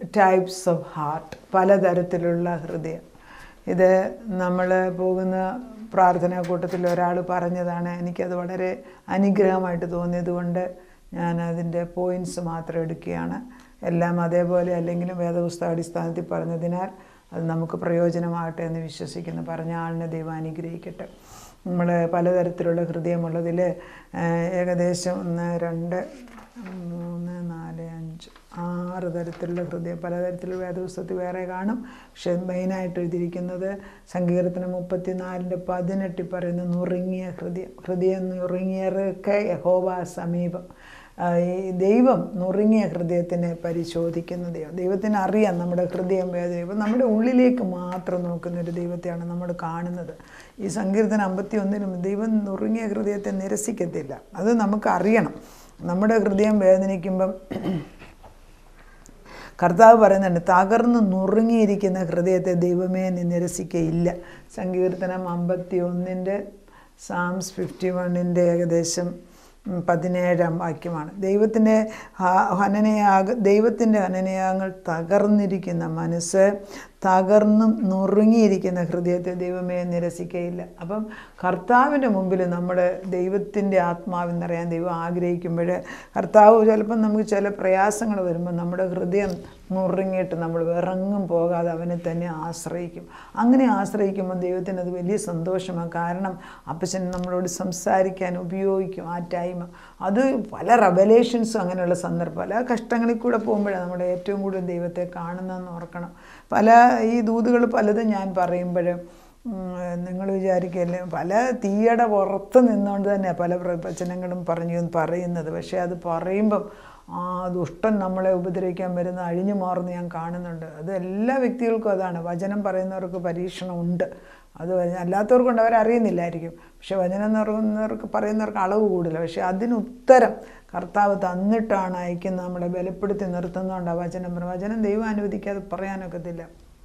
types of heart പലതരത്തിലുള്ള ഹൃദയം ഇത് നമ്മൾ പോകുന്ന പ്രാർത്ഥനാ കൂട്ടത്തിൽ ഒരാൾ പറഞ്ഞതാണ് എനിക്കത് വളരെ അനുഗ്രഹമായിട്ട് തോന്നിയതുകൊണ്ട് ഞാൻ അതിൻ്റെ പോയിൻറ്റ്സ് മാത്രം എടുക്കുകയാണ് എല്ലാം അതേപോലെ അല്ലെങ്കിലും വേദപുസ്തക അടിസ്ഥാനത്തിൽ പറഞ്ഞതിനാൽ അത് നമുക്ക് പ്രയോജനമാകട്ടെ എന്ന് വിശ്വസിക്കുന്നു പറഞ്ഞ ആളിനെ ദൈവം അനുഗ്രഹിക്കട്ടെ നമ്മൾ പലതരത്തിലുള്ള ഹൃദയമുള്ളതിൽ ഏകദേശം ഒന്ന് രണ്ട് മൂന്ന് നാല് അഞ്ച് ആറ് തരത്തിലുള്ള ഹൃദയം പലതരത്തിലുള്ള വേദപുസ്തകത്തിൽ വേറെ കാണും പക്ഷെ മെയിനായിട്ട് എഴുതിയിരിക്കുന്നത് സങ്കീർത്തനം മുപ്പത്തിനാലിൻ്റെ പതിനെട്ടിൽ പറയുന്ന നുറുങ്ങിയ ഹൃദയം ഹൃദയം നുറുങ്ങിയവർക്ക് യഹോവ സമീപം ആ, ഈ ദൈവം നുറുങ്ങിയ ഹൃദയത്തിനെ പരിശോധിക്കുന്ന ദൈവം ദൈവത്തിന് അറിയാം നമ്മുടെ ഹൃദയം വേദന ഇപ്പം നമ്മുടെ ഉള്ളിലേക്ക് മാത്രം നോക്കുന്ന ഒരു ദൈവത്തെയാണ് നമ്മൾ കാണുന്നത് ഈ സങ്കീർത്തനം അമ്പത്തി ഒന്നിനും ദൈവം നുറുങ്ങിയ ഹൃദയത്തെ നിരസിക്കത്തില്ല അത് നമുക്ക് അറിയണം നമ്മുടെ ഹൃദയം വേദനിക്കുമ്പം കർത്താവ് പറയുന്നുണ്ട് തകർന്ന് നുറുങ്ങിയിരിക്കുന്ന ഹൃദയത്തെ ദൈവമേ നീ നിരസിക്കയില്ല സങ്കീർത്തനം അമ്പത്തി ഒന്നിൻ്റെ സാംസ് ഫിഫ്റ്റി വണ്ണിൻ്റെ ഏകദേശം ഉം, പതിനേഴാം വാക്യമാണ് ദൈവത്തിൻ്റെ ഹ- ഹനനയാഗ ദൈവത്തിൻ്റെ ഹനനയാഗങ്ങൾ തകർന്നിരിക്കുന്ന മനസ്സ് തകർന്നും നുറുങ്ങിയിരിക്കുന്ന ഹൃദയത്തെ ദൈവമേ നിരസിക്കയില്ല അപ്പം കർത്താവിൻ്റെ മുമ്പിൽ നമ്മുടെ ദൈവത്തിൻ്റെ ആത്മാവിൽ നിറയാൻ ദൈവം ആഗ്രഹിക്കുമ്പോൾ കർത്താവ് ചിലപ്പം നമുക്ക് ചില പ്രയാസങ്ങൾ വരുമ്പോൾ നമ്മുടെ ഹൃദയം നുറുങ്ങിയിട്ട് നമ്മൾ വിറങ്ങും പോകാതെ അവനെ തന്നെ ആശ്രയിക്കും അങ്ങനെ ആശ്രയിക്കുമ്പോൾ ദൈവത്തിന് അത് വലിയ സന്തോഷമാണ് കാരണം അപ്പച്ചൻ നമ്മളോട് സംസാരിക്കാൻ ഉപയോഗിക്കും ആ ടൈം അത് പല റെവലേഷൻസും അങ്ങനെയുള്ള സന്ദർഭം പല കഷ്ടങ്ങളിൽ കൂടെ പോകുമ്പോഴാണ് നമ്മുടെ ഏറ്റവും കൂടുതൽ ദൈവത്തെ കാണുന്നതെന്ന് ഓർക്കണം പല ഈ ദൂതുകൾ പലതും ഞാൻ പറയുമ്പോൾ നിങ്ങൾ വിചാരിക്കല്ലേ പല തീയുടെ പുറത്ത് നിന്നുകൊണ്ട് തന്നെ പല പ്രവചനങ്ങളും പറഞ്ഞു പറയുന്നത് പക്ഷേ അത് പറയുമ്പം ആ ദുഷ്ടൻ നമ്മളെ ഉപദ്രവിക്കാൻ വരുന്ന അഴിഞ്ഞു മാറുന്ന ഞാൻ കാണുന്നുണ്ട് അത് എല്ലാ വ്യക്തികൾക്കും അതാണ് വചനം പറയുന്നവർക്ക് പരീക്ഷണമുണ്ട് അത് വച- അല്ലാത്തവർക്കുണ്ട് അവരറിയുന്നില്ലായിരിക്കും പക്ഷെ വചനം എന്ന് പറയുന്നവർക്ക് പറയുന്നവർക്ക് അളവ് കൂടുതൽ പക്ഷെ അതിന് ഉത്തരം കർത്താവ് തന്നിട്ടാണ് അയക്കുന്നത് നമ്മളെ ബലപ്പെടുത്തി നിർത്തുന്നതുകൊണ്ട് ആ വചനം പറയും വചനം ദൈവം അനുവദിക്കാതെ പറയാനൊക്കത്തില്ല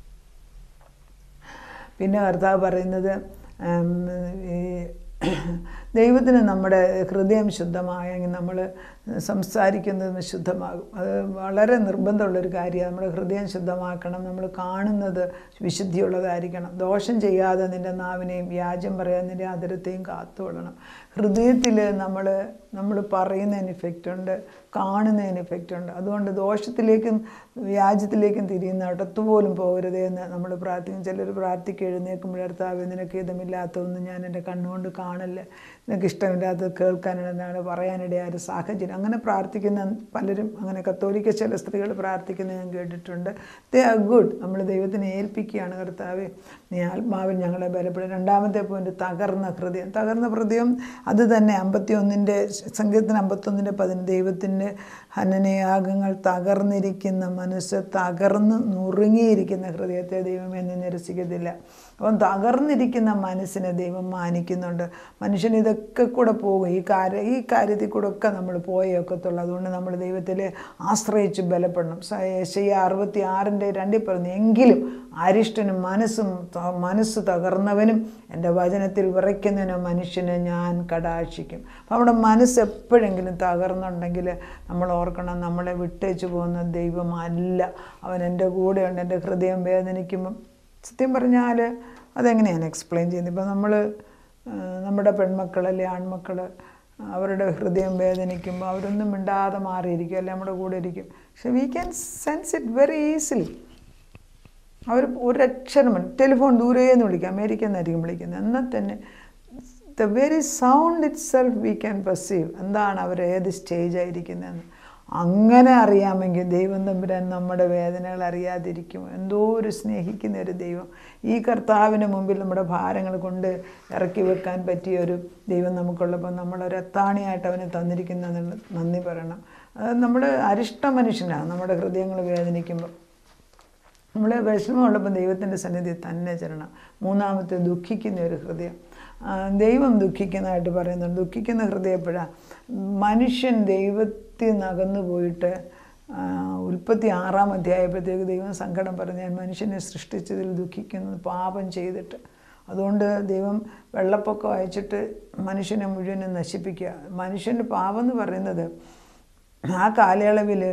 പിന്നെ കർത്താവ് പറയുന്നത് ഉം, ഈ ദൈവത്തിന് നമ്മുടെ ഹൃദയം ശുദ്ധമായെങ്കിൽ നമ്മൾ സംസാരിക്കുന്നത് ശുദ്ധമാകും അത് വളരെ നിർബന്ധമുള്ളൊരു കാര്യമാണ് നമ്മുടെ ഹൃദയം ശുദ്ധമാക്കണം നമ്മൾ കാണുന്നത് വിശുദ്ധിയുള്ളതായിരിക്കണം ദോഷം ചെയ്യാതെ നിൻ്റെ നാവിനെയും വ്യാജം പറയാതെ നിൻ്റെ അതിരത്തെയും കാത്തുകൊള്ളണം ഹൃദയത്തിൽ നമ്മൾ നമ്മൾ പറയുന്നതിന് ഇഫക്റ്റ് ഉണ്ട് കാണുന്നതിന് ഇഫക്റ്റ് ഉണ്ട് അതുകൊണ്ട് ദോഷത്തിലേക്കും വ്യാജത്തിലേക്കും തിരിയുന്ന അടുത്തുപോലും പോകരുതേ എന്ന് നമ്മൾ പ്രാർത്ഥിക്കും ചിലർ പ്രാർത്ഥിക്കുക എഴുന്നേൽക്കുമ്പോഴർത്താവ് നിനക്ക് ഇതമില്ലാത്തതൊന്നും ഞാൻ എൻ്റെ കണ്ണുകൊണ്ട് കാണില്ല നിനക്ക് ഇഷ്ടമില്ലാത്തത് കേൾക്കാനിടയാണ് പറയാനിടയായ ഒരു സാഹചര്യം അങ്ങനെ പ്രാർത്ഥിക്കുന്ന പലരും അങ്ങനെ കത്തോലിക്ക ചില സ്ത്രീകൾ പ്രാർത്ഥിക്കുന്നത് ഞാൻ കേട്ടിട്ടുണ്ട് ദേ ആർ ഗുഡ് നമ്മൾ ദൈവത്തിനെ ഏൽപ്പിക്കുകയാണ് കർത്താവ് നീ ആത്മാവിൽ ഞങ്ങളെ ബലപ്പെടും രണ്ടാമത്തെ പോയിന്റ് തകർന്ന ഹൃദയം തകർന്ന ഹൃദയം അത് തന്നെ അമ്പത്തി ഒന്നിൻ്റെ സംഗീതത്തിന് അമ്പത്തൊന്നിൻ്റെ പതിന് ദൈവത്തിൻ്റെ ഹനനയാഗങ്ങൾ തകർന്നിരിക്കുന്ന മനസ്സ് തകർന്ന് നുറുങ്ങിയിരിക്കുന്ന ഹൃദയത്തെ ദൈവം എന്ന് നിരസിക്കത്തില്ല അപ്പം തകർന്നിരിക്കുന്ന മനസ്സിനെ ദൈവം മാനിക്കുന്നുണ്ട് മനുഷ്യൻ ഇതൊക്കെ കൂടെ പോകും ഈ കാര്യ ഈ കാര്യത്തിൽ കൂടെ ഒക്കെ നമ്മൾ പോയേ ഒക്കത്തുള്ളൂ അതുകൊണ്ട് നമ്മൾ ദൈവത്തിൽ ആശ്രയിച്ച് ബലപ്പെടണം യശയ അറുപത്തി ആറിൻ്റെ രണ്ടിൽ പറഞ്ഞു എങ്കിലും അരിഷ്ടനും മനസ്സും ത- മനസ്സ് തകർന്നവനും എൻ്റെ വചനത്തിൽ വിറയ്ക്കുന്നതിനും മനുഷ്യനെ ഞാൻ കടാക്ഷിക്കും അപ്പം നമ്മുടെ മനസ്സ് എപ്പോഴെങ്കിലും തകർന്നുണ്ടെങ്കിൽ നമ്മൾ ഓർക്കണം നമ്മളെ വിട്ടേച്ച് പോകുന്ന ദൈവമല്ല അവൻ എൻ്റെ കൂടെയുണ്ട് എൻ്റെ ഹൃദയം വേദനിക്കുമ്പം സത്യം പറഞ്ഞാൽ അതെങ്ങനെയാണ് എക്സ്പ്ലെയിൻ ചെയ്യുന്നത് ഇപ്പം നമ്മൾ നമ്മുടെ പെൺമക്കളല്ലേ ആൺമക്കൾ അവരുടെ ഹൃദയം വേദനിക്കുമ്പോൾ അവരൊന്നും മിണ്ടാതെ മാറിയിരിക്കും അല്ലെ നമ്മുടെ കൂടെ ഇരിക്കും പക്ഷെ we can sense it very easily അവർ ഒരക്ഷരം ടെലിഫോൺ ദൂരേന്ന് വിളിക്കും അമേരിക്കയിൽ നിന്നായിരിക്കും വിളിക്കുന്നത് എന്നാൽ തന്നെ the very sound itself we can perceive എന്താണ് അവർ ഏത് സ്റ്റേജായിരിക്കുന്നതെന്ന് അങ്ങനെ അറിയാമെങ്കിൽ ദൈവം തമ്പുരാൻ നമ്മുടെ വേദനകൾ അറിയാതിരിക്കും എന്തോ ഒരു സ്നേഹിക്കുന്ന ഒരു ദൈവം ഈ കർത്താവിന് മുമ്പിൽ നമ്മുടെ ഭാരങ്ങൾ കൊണ്ട് ഇറക്കി വെക്കാൻ പറ്റിയ ഒരു ദൈവം നമുക്കുള്ളപ്പോൾ നമ്മളൊരു അത്താണിയായിട്ട് അവന് തന്നിരിക്കുന്നതിന് നന്ദി പറയണം അത് നമ്മുടെ അരിഷ്ട മനുഷ്യനാണ് നമ്മുടെ ഹൃദയങ്ങൾ വേദനിക്കുമ്പോൾ നമ്മൾ വിഷമമുള്ളപ്പോൾ ദൈവത്തിൻ്റെ സന്നിധി തന്നെ ചെല്ലണം മൂന്നാമത്തെ ദുഃഖിക്കുന്ന ഒരു ഹൃദയം ആ, ദൈവം ദുഃഖിക്കുന്നതായിട്ട് പറയുന്നുണ്ട് ദുഃഖിക്കുന്ന ഹൃദയം എപ്പോഴാണ് മനുഷ്യൻ ദൈവത്തിൽ നകന്നു പോയിട്ട് ആ, ഉൽപ്പത്തി ആറാം അധ്യായപ്പോഴത്തേക്ക് ദൈവം സങ്കടം പറഞ്ഞ് ഞാൻ മനുഷ്യനെ സൃഷ്ടിച്ചതിൽ ദുഃഖിക്കുന്നു പാപം ചെയ്തിട്ട് അതുകൊണ്ട് ദൈവം വെള്ളപ്പൊക്കം അയച്ചിട്ട് മനുഷ്യനെ മുഴുവനും നശിപ്പിക്കുക മനുഷ്യൻ്റെ പാപം എന്ന് പറയുന്നത് ആ കാലയളവിൽ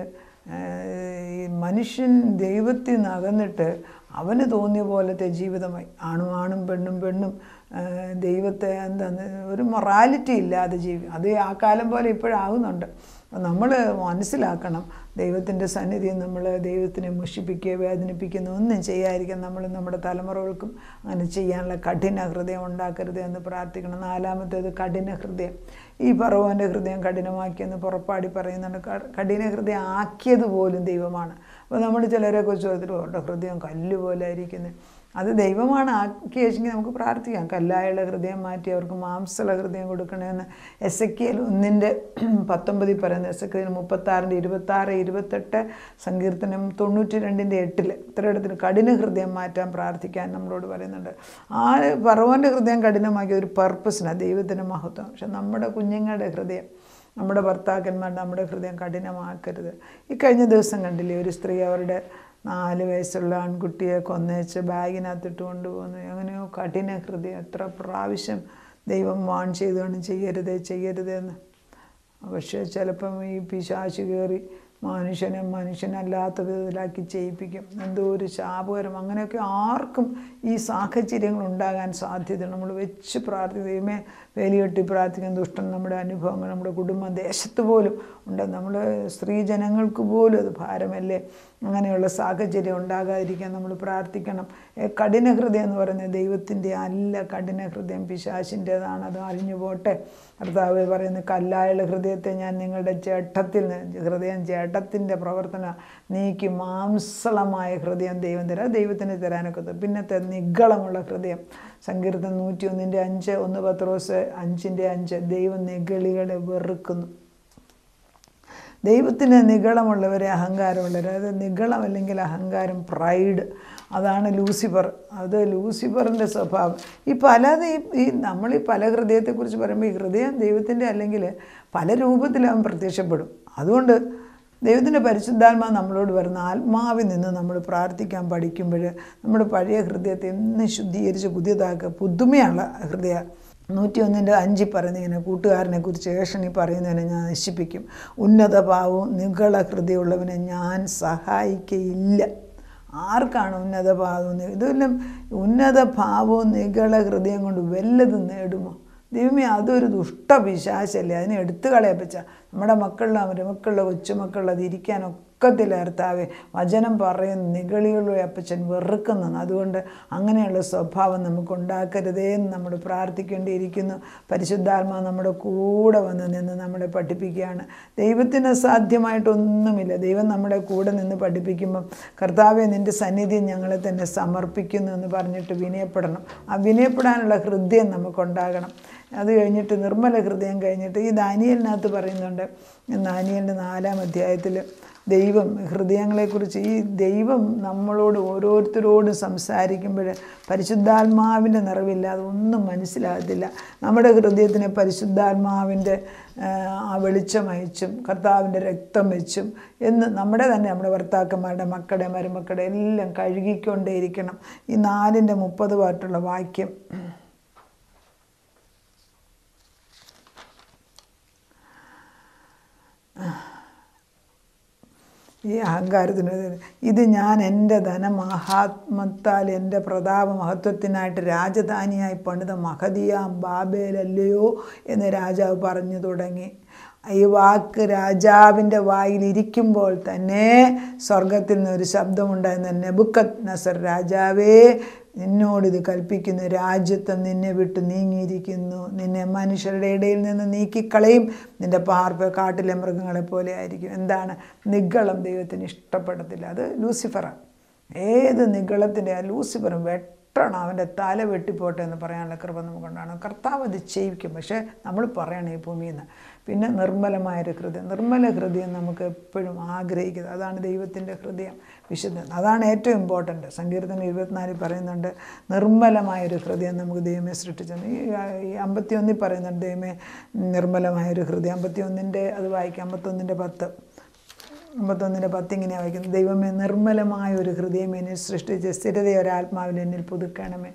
ഈ മനുഷ്യൻ ദൈവത്തിൽ നിന്ന് അകന്നിട്ട് അവന് തോന്നിയ പോലത്തെ ജീവിതമായി ആണും ആണും പെണ്ണും പെണ്ണും ആ, ദൈവത്തെ എന്താ ഒരു മൊറാലിറ്റി ഇല്ലാതെ ജീവി അത് ആ കാലം പോലെ ഇപ്പോഴാകുന്നുണ്ട് അപ്പം നമ്മൾ മനസ്സിലാക്കണം ദൈവത്തിൻ്റെ സന്നിധിയിൽ നമ്മൾ ദൈവത്തിനെ മുഷിപ്പിക്കുക വേദനിപ്പിക്കുന്ന ഒന്നും ചെയ്യാതിരിക്കാൻ നമ്മൾ നമ്മുടെ തലമുറകൾക്കും അങ്ങനെ ചെയ്യാനുള്ള കഠിന ഹൃദയം ഉണ്ടാക്കരുത് എന്ന് പ്രാർത്ഥിക്കണം നാലാമത്തേത് കഠിന ഹൃദയം ഈ പറവൻ്റെ ഹൃദയം കഠിനമാക്കിയെന്ന് പുറപ്പാടി പറയുന്നുണ്ട് ക- കഠിന ഹൃദയം ആക്കിയത് പോലും ദൈവമാണ് അപ്പോൾ നമ്മൾ ചിലരെയൊക്കെ ചോദിച്ചിട്ട് അവരുടെ ഹൃദയം കല്ല് പോലെ ആയിരിക്കുന്നത് അത് ദൈവമാണ് ആക്കി വെച്ചെങ്കിൽ നമുക്ക് പ്രാർത്ഥിക്കാം കല്ലായുള്ള ഹൃദയം മാറ്റി അവർക്ക് മാംസള ഹൃദയം കൊടുക്കണമെന്ന് എസ് എ കെയിൽ ഒന്നിൻ്റെ പത്തൊമ്പതിൽ പറയുന്നത് എസ് എ കെയിൽ മുപ്പത്താറിൻ്റെ ഇരുപത്താറ് ഇരുപത്തെട്ട് സങ്കീർത്തനം തൊണ്ണൂറ്റി രണ്ടിൻ്റെ എട്ടിൽ ഇത്രയിടത്തിന് കഠിന ഹൃദയം മാറ്റാൻ പ്രാർത്ഥിക്കാൻ നമ്മളോട് പറയുന്നുണ്ട് ആ പറവൻ്റെ ഹൃദയം കഠിനമാക്കിയ ഒരു പർപ്പസിനാണ് ദൈവത്തിൻ്റെ മഹത്വം പക്ഷെ നമ്മുടെ കുഞ്ഞുങ്ങളുടെ ഹൃദയം നമ്മുടെ ഭർത്താക്കന്മാർ നമ്മുടെ ഹൃദയം കഠിനമാക്കരുത് ഈ കഴിഞ്ഞ ദിവസം കണ്ടില്ലേ ഒരു സ്ത്രീ അവരുടെ നാല് വയസ്സുള്ള ആൺകുട്ടിയെ കൊന്നേച്ച് ബാഗിനകത്തിട്ട് കൊണ്ടുപോകുന്നു എങ്ങനെയോ കഠിന ഹൃദയം എത്ര പ്രാവശ്യം ദൈവം വാൺ ചെയ്തുകൊണ്ട് ചെയ്യരുത് ചെയ്യരുത് എന്ന് പക്ഷേ ചിലപ്പം ഈ പിശാശ് കയറി മനുഷ്യനെ മനുഷ്യനല്ലാത്ത വിധത്തിലാക്കി ചെയ്യിപ്പിക്കും എന്തോ ഒരു ശാപകരം അങ്ങനെയൊക്കെ ആർക്കും ഈ സാഹചര്യങ്ങൾ ഉണ്ടാകാൻ സാധ്യതയുണ്ട് നമ്മൾ വെച്ച് പ്രാർത്ഥിക്കുകയുമേ വേലികെട്ടി പ്രാർത്ഥിക്കുന്ന ദുഷ്ടൻ നമ്മുടെ അനുഭവങ്ങൾ നമ്മുടെ കുടുംബം ദേശത്ത് പോലും ഉണ്ട് നമ്മൾ സ്ത്രീജനങ്ങൾക്ക് പോലും അത് ഭാരമല്ലേ അങ്ങനെയുള്ള സാഹചര്യം ഉണ്ടാകാതിരിക്കാൻ നമ്മൾ പ്രാർത്ഥിക്കണം ഏ, കഠിന ഹൃദയം എന്ന് പറയുന്നത് ദൈവത്തിൻ്റെ അല്ല കഠിന ഹൃദയം പിശാശിൻ്റെതാണ് അത് അഴിഞ്ഞു പോട്ടെ കർത്താവ് പറയുന്ന കല്ലായുള്ള ഹൃദയത്തെ ഞാൻ നിങ്ങളുടെ ചേട്ടത്തിൽ നിന്ന് ഹൃദയം ചേട്ടത്തിൻ്റെ പ്രവർത്തനം നീക്കി മാംസളമായ ഹൃദയം ദൈവം തരാം അത് ദൈവത്തിന് തരാനൊക്കെ പിന്നത്തെ നിഗളമുള്ള ഹൃദയം സങ്കീർത്തനം നൂറ്റി ഒന്നിൻ്റെ അഞ്ച് ഒന്ന് പത്രോസ് അഞ്ചിൻ്റെ അഞ്ച് ദൈവം നിഗളികളെ വെറുക്കുന്നു ദൈവത്തിന് നിഗളമുള്ളവരെ അഹങ്കാരമുള്ളവർ അത് നിഗളം അല്ലെങ്കിൽ അഹങ്കാരം പ്രൈഡ് അതാണ് ലൂസിഫർ അത് ലൂസിഫറിൻ്റെ സ്വഭാവം ഈ പലത് ഈ ഈ നമ്മൾ ഈ പല ഹൃദയത്തെക്കുറിച്ച് പറയുമ്പോൾ ഈ ഹൃദയം ദൈവത്തിൻ്റെ അല്ലെങ്കിൽ പല രൂപത്തിൽ അവൻ പ്രത്യക്ഷപ്പെടും അതുകൊണ്ട് ദൈവത്തിൻ്റെ പരിശുദ്ധാത്മാ നമ്മളോട് വരുന്ന ആത്മാവിൽ നിന്ന് നമ്മൾ പ്രാർത്ഥിക്കാൻ പഠിക്കുമ്പോൾ നമ്മുടെ പഴയ ഹൃദയത്തെ എന്ന് ശുദ്ധീകരിച്ച് പുതിയതാക്കുക പുതുമയുള്ള ഹൃദയ നൂറ്റി ഒന്നിൻ്റെ അഞ്ചിൽ പറയുന്ന ഇങ്ങനെ കൂട്ടുകാരനെ കുറിച്ച് ഏഷണി പറയുന്നതിനെ ഞാൻ നശിപ്പിക്കും ഉന്നത ഭാവവും നിഗള ഹൃദയമുള്ളവനെ ഞാൻ സഹായിക്കയില്ല ആർക്കാണ് ഉന്നത ഭാവവും ഇതെല്ലാം ഉന്നത ഭാവവും നിഗള ഹൃദയം കൊണ്ട് വല്ലതും നേടുമോ ദൈവമേ അതൊരു ദുഷ്ടപിശാശല്ലേ അതിനെ എടുത്തു കളയപ്പച്ച നമ്മുടെ മക്കളിലെ മരുമക്കളിലെ കൊച്ചുമക്കളിൽ അത് ഇരിക്കാനൊക്കത്തില്ല കർത്താവെ വചനം പറയുന്ന നിഗളികളുടെ അപ്പച്ചൻ വെറുക്കുന്നു അതുകൊണ്ട് അങ്ങനെയുള്ള സ്വഭാവം നമുക്ക് ഉണ്ടാക്കരുതേ എന്ന് നമ്മൾ പ്രാർത്ഥിക്കേണ്ടിയിരിക്കുന്നു പരിശുദ്ധാത്മാ നമ്മുടെ കൂടെ വന്ന് നിന്ന് നമ്മളെ പഠിപ്പിക്കുകയാണ് ദൈവത്തിന് സാധ്യമായിട്ടൊന്നുമില്ല ദൈവം നമ്മുടെ കൂടെ നിന്ന് പഠിപ്പിക്കുമ്പം കർത്താവെ നിൻ്റെ സന്നിധി ഞങ്ങളെ തന്നെ സമർപ്പിക്കുന്നു എന്ന് പറഞ്ഞിട്ട് വിനയപ്പെടണം ആ വിനയപ്പെടാനുള്ള ഹൃദയം നമുക്കുണ്ടാകണം അത് കഴിഞ്ഞിട്ട് നിർമ്മല ഹൃദയം കഴിഞ്ഞിട്ട് ഈ ദാനിയലിനകത്ത് പറയുന്നുണ്ട് ദാനിയലിൻ്റെ നാലാം അധ്യായത്തിൽ ദൈവം ഹൃദയങ്ങളെക്കുറിച്ച് ഈ ദൈവം നമ്മളോട് ഓരോരുത്തരോടും സംസാരിക്കുമ്പോൾ പരിശുദ്ധാത്മാവിൻ്റെ നിറവില്ലാതെ ഒന്നും മനസ്സിലാകത്തില്ല നമ്മുടെ ഹൃദയത്തിന് പരിശുദ്ധാത്മാവിൻ്റെ ആ, ആ വെളിച്ചം അയച്ചും കർത്താവിൻ്റെ രക്തം വെച്ചും എന്ന് നമ്മുടെ തന്നെ നമ്മുടെ ഭർത്താക്കന്മാരുടെ മക്കളുടെ മരുമക്കളുടെ എല്ലാം കഴുകിക്കൊണ്ടേയിരിക്കണം ഈ നാലിൻ്റെ മുപ്പത് പാട്ടുള്ള വാക്യം ഈ അഹങ്കാരത്തിന് ഇത് ഞാൻ എൻ്റെ ധനമഹാത്മത്താൽ എൻ്റെ പ്രതാപ മഹത്വത്തിനായിട്ട് രാജധാനിയായി പണിത മഹതിയാം ബാബേലല്ലയോ എന്ന് രാജാവ് പറഞ്ഞു തുടങ്ങി ഈ വാക്ക് രാജാവിൻ്റെ വായിലിരിക്കുമ്പോൾ തന്നെ സ്വർഗത്തിൽ നിന്ന് ഒരു ശബ്ദമുണ്ടായിരുന്ന നെബുക്കത് നസർ രാജാവേ നിന്നോടിത് കൽപ്പിക്കുന്നു രാജ്യത്വം നിന്നെ വിട്ട് നീങ്ങിയിരിക്കുന്നു നിന്നെ മനുഷ്യരുടെ ഇടയിൽ നിന്ന് നീക്കിക്കളയും നിന്റെ പാർപ്പ് കാട്ടിലെ മൃഗങ്ങളെ പോലെ ആയിരിക്കും എന്താണ് നിഗളം ദൈവത്തിന് ഇഷ്ടപ്പെടത്തില്ല അത് ലൂസിഫറാണ് ഏത് നിഗളത്തിൻ്റെ ആ ലൂസിഫറും വെട്ടണം അവൻ്റെ തല വെട്ടിപ്പോട്ടെ എന്ന് പറയാനുള്ള കൃപ നമുക്കുണ്ടാണ് കർത്താവ് അത് ചെയ്യിക്കും പക്ഷേ നമ്മൾ പറയണം ഈ ഭൂമിയിൽ നിന്ന് പിന്നെ നിർമ്മലമായൊരു ഹൃദയം നിർമ്മല ഹൃദയം നമുക്ക് എപ്പോഴും ആഗ്രഹിക്കുന്നത് അതാണ് ദൈവത്തിൻ്റെ ഹൃദയം വിശുദ്ധ അതാണ് ഏറ്റവും ഇമ്പോർട്ടൻ്റ് സങ്കീർത്തനം ഇരുപത്തിനാലിൽ പറയുന്നുണ്ട് നിർമ്മലമായൊരു ഹൃദയം നമുക്ക് ദൈവമേ സൃഷ്ടിച്ചത് ഈ ഈ അമ്പത്തിയൊന്നിൽ പറയുന്നുണ്ട് ദൈവമേ നിർമ്മലമായൊരു ഹൃദയം അമ്പത്തിയൊന്നിൻ്റെ അത് വായിക്കാം അമ്പത്തൊന്നിൻ്റെ പത്ത് അമ്പത്തൊന്നിൻ്റെ പത്ത് ഇങ്ങനെയാണ് വായിക്കുന്നത് ദൈവമേ നിർമ്മലമായ ഒരു ഹൃദയം എന്നിൽ സൃഷ്ടിച്ച് സ്ഥിരതയൊരാത്മാവിൽ എന്നിൽ പുതുക്കണമേ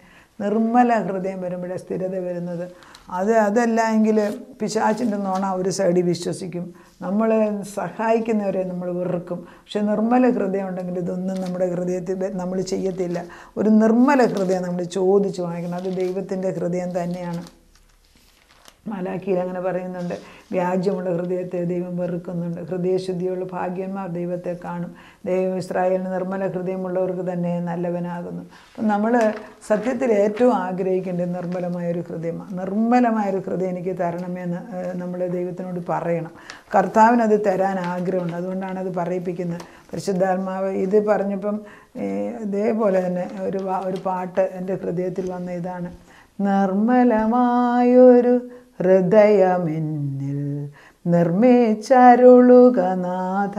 നിർമ്മല ഹൃദയം വരുമ്പോഴേ സ്ഥിരത വരുന്നത് അത് അതല്ല എങ്കിൽ പിശാച്ചിൻ്റെ നോണ ഒരു സൈഡിൽ വിശ്വസിക്കും നമ്മൾ സഹായിക്കുന്നവരെ നമ്മൾ വെറുക്കും പക്ഷെ നിർമ്മല ഹൃദയം ഉണ്ടെങ്കിൽ ഇതൊന്നും നമ്മുടെ ഹൃദയത്തിൽ നമ്മൾ ചെയ്യത്തില്ല ഒരു നിർമ്മല ഹൃദയം നമ്മൾ ചോദിച്ച് വാങ്ങിക്കണം അത് ദൈവത്തിൻ്റെ ഹൃദയം തന്നെയാണ് മാലാഖിയിൽ അങ്ങനെ പറയുന്നുണ്ട് വ്യാജ്യമുള്ള ഹൃദയത്തെ ദൈവം വെറുക്കുന്നുണ്ട് ഹൃദയശുദ്ധിയുള്ള ഭാഗ്യന്മാർ ദൈവത്തെ കാണും ദൈവം ഇസ്രായേലിന് നിർമ്മല ഹൃദയമുള്ളവർക്ക് തന്നെ നല്ലവനാകുന്നു അപ്പം നമ്മൾ സത്യത്തിൽ ഏറ്റവും ആഗ്രഹിക്കേണ്ടത് നിർമ്മലമായൊരു ഹൃദയമാണ് നിർമ്മലമായൊരു ഹൃദയം എനിക്ക് തരണമെന്ന് നമ്മൾ ദൈവത്തിനോട് പറയണം കർത്താവിനത് തരാൻ ആഗ്രഹമുണ്ട് അതുകൊണ്ടാണ് അത് പറയിപ്പിക്കുന്നത് പരിശുദ്ധാത്മാവ് ഇത് പറഞ്ഞപ്പം ഇതേപോലെ തന്നെ ഒരു ഒരു പാട്ട് എൻ്റെ ഹൃദയത്തിൽ വന്ന ഇതാണ് നിർമ്മലമായൊരു ഹൃദയമെന്നിൽ നിർമ്മിച്ചരുളുക നാഥ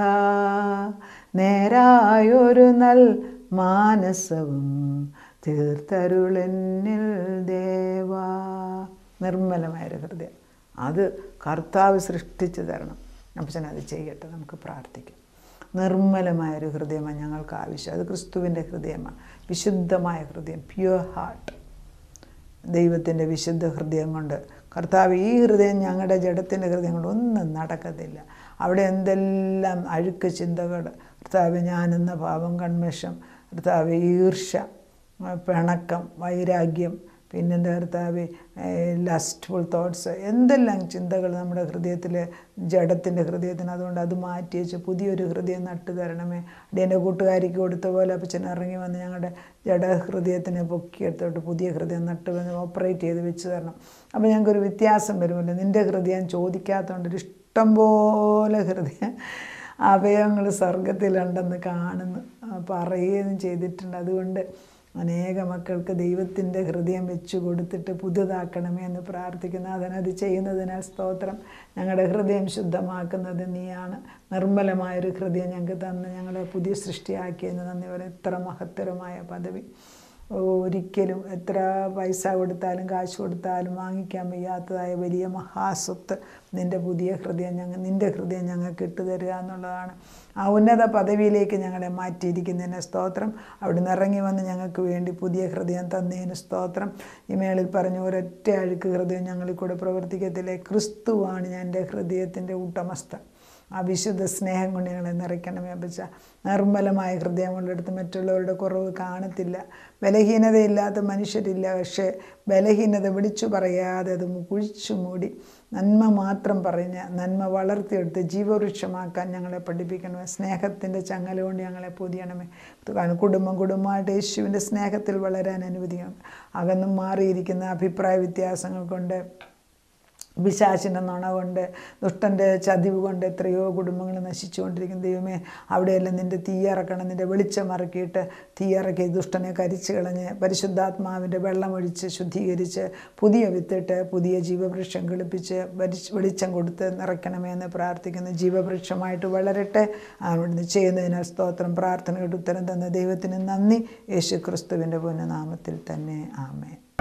നേരായൊരു നൽ മാനസവും തീർത്തരുളെന്നിൽ ദേവാ നിർമ്മലമായൊരു ഹൃദയം അത് കർത്താവ് സൃഷ്ടിച്ചു തരണം അപ്പച്ചൻ അത് ചെയ്യട്ടെ നമുക്ക് പ്രാർത്ഥിക്കാം നിർമ്മലമായൊരു ഹൃദയമാണ് ഞങ്ങൾക്ക് ആവശ്യം അത് ക്രിസ്തുവിൻ്റെ ഹൃദയമാണ് വിശുദ്ധമായ ഹൃദയം പ്യുവർ ഹാർട്ട് ദൈവത്തിൻ്റെ വിശുദ്ധ ഹൃദയം കൊണ്ട് കർത്താവ് ഈ ഹൃദയം ഞങ്ങളുടെ ജഡത്തിൻ്റെ ഹൃദയം കൊണ്ട് ഒന്നും നടക്കത്തില്ല അവിടെ എന്തെല്ലാം അഴുക്ക് ചിന്തകൾ കർത്താവ് ഞാനെന്ന പാപം കൺമഷം കർത്താവ് ഈർഷ പിണക്കം വൈരാഗ്യം പിന്നെൻ്റെ കർത്താവ് ലസ്റ്റ്ഫുൾ തോട്ട്സ് എന്തെല്ലാം ചിന്തകൾ നമ്മുടെ ഹൃദയത്തിൽ ജഡത്തിൻ്റെ ഹൃദയത്തിന് അതുകൊണ്ട് അത് മാറ്റി വെച്ച് പുതിയൊരു ഹൃദയം നട്ടു തരണമേ എൻ്റെ കൂട്ടുകാരിക്ക് കൊടുത്ത പോലെ അപ്പച്ചൻ ഇറങ്ങി വന്ന് ഞങ്ങളുടെ ജഡഹൃദയത്തിനെ പൊക്കിയെടുത്തോട്ട് പുതിയ ഹൃദയം നട്ട് വന്ന് ഓപ്പറേറ്റ് ചെയ്ത് വെച്ച് തരണം അപ്പോൾ ഞങ്ങൾക്കൊരു വ്യത്യാസം വരുമല്ലോ നിൻ്റെ ഹൃദയം ചോദിക്കാത്തതുകൊണ്ട് ഒരു ഇഷ്ടം പോലെ ഹൃദയം അവയവങ്ങൾ സ്വർഗത്തിലുണ്ടെന്ന് കാണുന്നു പറയുകയും ചെയ്തിട്ടുണ്ട് അതുകൊണ്ട് അനേക മക്കൾക്ക് ദൈവത്തിൻ്റെ ഹൃദയം വെച്ചു കൊടുത്തിട്ട് പുതുതാക്കണമേ എന്ന് പ്രാർത്ഥിക്കുന്നു അതിനത് ചെയ്യുന്നതിനാൽ സ്തോത്രം ഞങ്ങളുടെ ഹൃദയം ശുദ്ധമാക്കുന്നത് നീയാണ് നിർമ്മലമായൊരു ഹൃദയം ഞങ്ങൾക്ക് തന്ന് ഞങ്ങളെ പുതിയ സൃഷ്ടിയാക്കിയെന്ന് നന്ദി പറയും ഇത്ര മഹത്തരമായ പദവി ഒരിക്കലും എത്ര പൈസ കൊടുത്താലും കാശ് കൊടുത്താലും വാങ്ങിക്കാൻ വയ്യാത്തതായ വലിയ മഹാസ്വത്ത് നിൻ്റെ പുതിയ ഹൃദയം ഞങ്ങൾ നിൻ്റെ ഹൃദയം ഞങ്ങൾക്ക് ഇട്ടുതരിക എന്നുള്ളതാണ് ആ ഉന്നത പദവിയിലേക്ക് ഞങ്ങളെ മാറ്റിയിരിക്കുന്നതിന് സ്തോത്രം അവിടുന്ന് ഇറങ്ങി വന്ന് ഞങ്ങൾക്ക് വേണ്ടി പുതിയ ഹൃദയം തന്നതിന് സ്തോത്രം ഈ മേളിൽ പറഞ്ഞ ഒരൊറ്റ അഴുക്ക് ഹൃദയം ഞങ്ങളിൽ കൂടെ പ്രവർത്തിക്കത്തില്ലേ ക്രിസ്തുവാണ് ഞാൻ എൻ്റെ ഹൃദയത്തിൻ്റെ ഉടമസ്ഥ ആ വിശുദ്ധ സ്നേഹം കൊണ്ട് ഞങ്ങളെ നിറയ്ക്കണമേ അപ്പച്ച നിർമ്മലമായ ഹൃദയമുള്ളിടത്ത് മറ്റുള്ളവരുടെ കുറവ് കാണത്തില്ല ബലഹീനതയില്ലാത്ത മനുഷ്യരില്ല പക്ഷേ ബലഹീനത വിളിച്ചു പറയാതെ അത് കുഴിച്ചു മൂടി നന്മ മാത്രം പറഞ്ഞ് നന്മ വളർത്തിയെടുത്ത് ജീവവൃക്ഷമാക്കാൻ ഞങ്ങളെ പഠിപ്പിക്കണമേ സ്നേഹത്തിൻ്റെ ചങ്ങല കൊണ്ട് ഞങ്ങളെ പൊതിയണമേ കാരണം കുടുംബം കുടുംബമായിട്ട് യേശുവിൻ്റെ സ്നേഹത്തിൽ വളരാൻ അനുവദിക്കണം അകന്നും മാറിയിരിക്കുന്ന അഭിപ്രായ വ്യത്യാസങ്ങൾ കൊണ്ട് പിശാചിൻ്റെ നുണ കൊണ്ട് ദുഷ്ടൻ്റെ ചതിവ് കൊണ്ട് എത്രയോ കുടുംബങ്ങൾ നശിച്ചുകൊണ്ടിരിക്കുന്ന ദൈവമേ അവിടെയെല്ലാം നിൻ്റെ തീയിറക്കണം നിൻ്റെ വെളിച്ചം ഇറക്കിയിട്ട് തീയിറക്കി ദുഷ്ടനെ കരിച്ചു കളഞ്ഞ് പരിശുദ്ധാത്മാവിൻ്റെ വെള്ളമൊഴിച്ച് ശുദ്ധീകരിച്ച് പുതിയ വിത്തിട്ട് പുതിയ ജീവവൃക്ഷം കിളിപ്പിച്ച് വെളിച്ചം കൊടുത്ത് നിറയ്ക്കണമേ എന്ന് പ്രാർത്ഥിക്കുന്നു ജീവവൃക്ഷമായിട്ട് വളരട്ടെ അവിടുന്ന് ചെയ്യുന്നതിനാൽ സ്തോത്രം പ്രാർത്ഥനയുടെ ഉത്തരം തന്ന ദൈവത്തിന് നന്ദി യേശു ക്രിസ്തുവിൻ്റെ പുനഃനാമത്തിൽ തന്നെ ആമേ